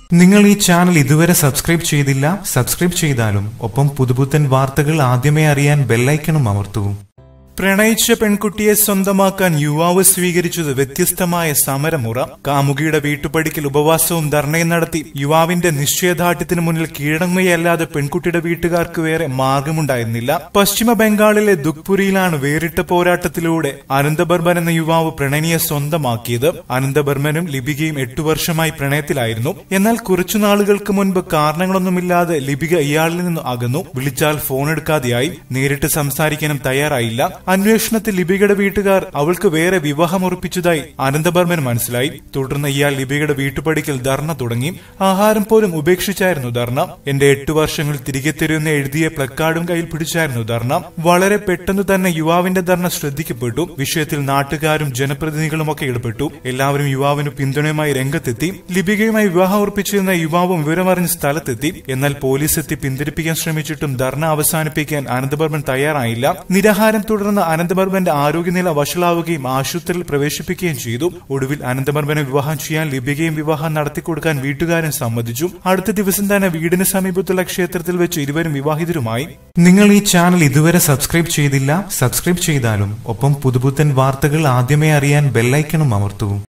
നിങ്ങൾ ഈ ചാനൽ ഇതുവരെ സബ്സ്ക്രൈബ് ചെയ്തില്ല സബ്സ്ക്രൈബ് ചെയ്താലും ഒപ്പം പുതുപുത്തൻ വാർത്തകൾ ആദ്യമേ അറിയാൻ ബെല്ലൈക്കണും അമർത്തൂ പ്രണയിച്ച പെൺകുട്ടിയെ സ്വന്തമാക്കാൻ യുവാവ് സ്വീകരിച്ചത് വ്യത്യസ്തമായ സമരമുറ കാമുകിയുടെ വീട്ടുപടിക്കൽ ഉപവാസവും ധർണയും നടത്തി യുവാവിന്റെ നിശ്ചയദാർഢ്യത്തിന് മുന്നിൽ കീഴടങ്ങുകയല്ലാതെ പെൺകുട്ടിയുടെ വീട്ടുകാർക്ക് വേറെ മാർഗമുണ്ടായിരുന്നില്ല പശ്ചിമ ബംഗാളിലെ ദുഃഖ്പുരിയിലാണ് വേറിട്ട പോരാട്ടത്തിലൂടെ അനന്തബർമൻ എന്ന യുവാവ് പ്രണയിനിയെ സ്വന്തമാക്കിയത് അനന്തബർമനും ലിപികയും എട്ടു വർഷമായി പ്രണയത്തിലായിരുന്നു എന്നാൽ കുറച്ചു നാളുകൾക്ക് മുൻപ് കാരണങ്ങളൊന്നുമില്ലാതെ ലിപിക ഇയാളിൽ നിന്ന് അകന്നു വിളിച്ചാൽ ഫോൺ എടുക്കാതെയായി നേരിട്ട് സംസാരിക്കാനും തയ്യാറായില്ല അന്വേഷണത്തിൽ ലിപികയുടെ വീട്ടുകാർ അവൾക്ക് വേറെ വിവാഹം ഉറപ്പിച്ചതായി അനന്തബർമൻ മനസ്സിലായി തുടർന്ന് ഇയാൾ ലിപികയുടെ വീട്ടുപടിക്കൽ ധർണ തുടങ്ങി ആഹാരം പോലും ഉപേക്ഷിച്ചായിരുന്നു ധർണ എന്റെ എട്ടു വർഷങ്ങൾ തിരികെ തരുന്ന എഴുതിയ പ്ലക്കാർഡും കയ്യിൽ പിടിച്ചായിരുന്നു ധർണ വളരെ പെട്ടെന്ന് തന്നെ യുവാവിന്റെ ധർണ ശ്രദ്ധിക്കപ്പെട്ടു വിഷയത്തിൽ നാട്ടുകാരും ജനപ്രതിനിധികളും ഒക്കെ ഇടപെട്ടു എല്ലാവരും യുവാവിന് പിന്തുണയുമായി രംഗത്തെത്തി ലിപികയുമായി വിവാഹം ഉറപ്പിച്ചിരുന്ന യുവാവും വിവരമറിഞ്ഞ് സ്ഥലത്തെത്തി എന്നാൽ പോലീസ് എത്തി പിന്തിരിപ്പിക്കാൻ ശ്രമിച്ചിട്ടും ധർണ അവസാനിപ്പിക്കാൻ അനന്തബർമൻ തയ്യാറായില്ല നിരാഹാരം തുടർന്ന് അനന്തബർമന്റെ ആരോഗ്യനില വഷളാവുകയും ആശുപത്രിയിൽ പ്രവേശിപ്പിക്കുകയും ചെയ്തു ഒടുവിൽ അനന്തബർമനെ വിവാഹം ചെയ്യാൻ ലിപികയും വിവാഹം നടത്തിക്കൊടുക്കാൻ വീട്ടുകാരൻ സമ്മതിച്ചു അടുത്ത ദിവസം തന്നെ വീടിന് സമീപത്തുള്ള ക്ഷേത്രത്തിൽ വെച്ച് ഇരുവരും വിവാഹിതരുമായി നിങ്ങൾ ഈ ചാനൽ ഇതുവരെ സബ്സ്ക്രൈബ് ചെയ്തില്ല സബ്സ്ക്രൈബ് ചെയ്താലും ഒപ്പം പുതുപുത്തൻ വാർത്തകൾ ആദ്യമേ അറിയാൻ ബെല്ലൈക്കണും അമർത്തൂ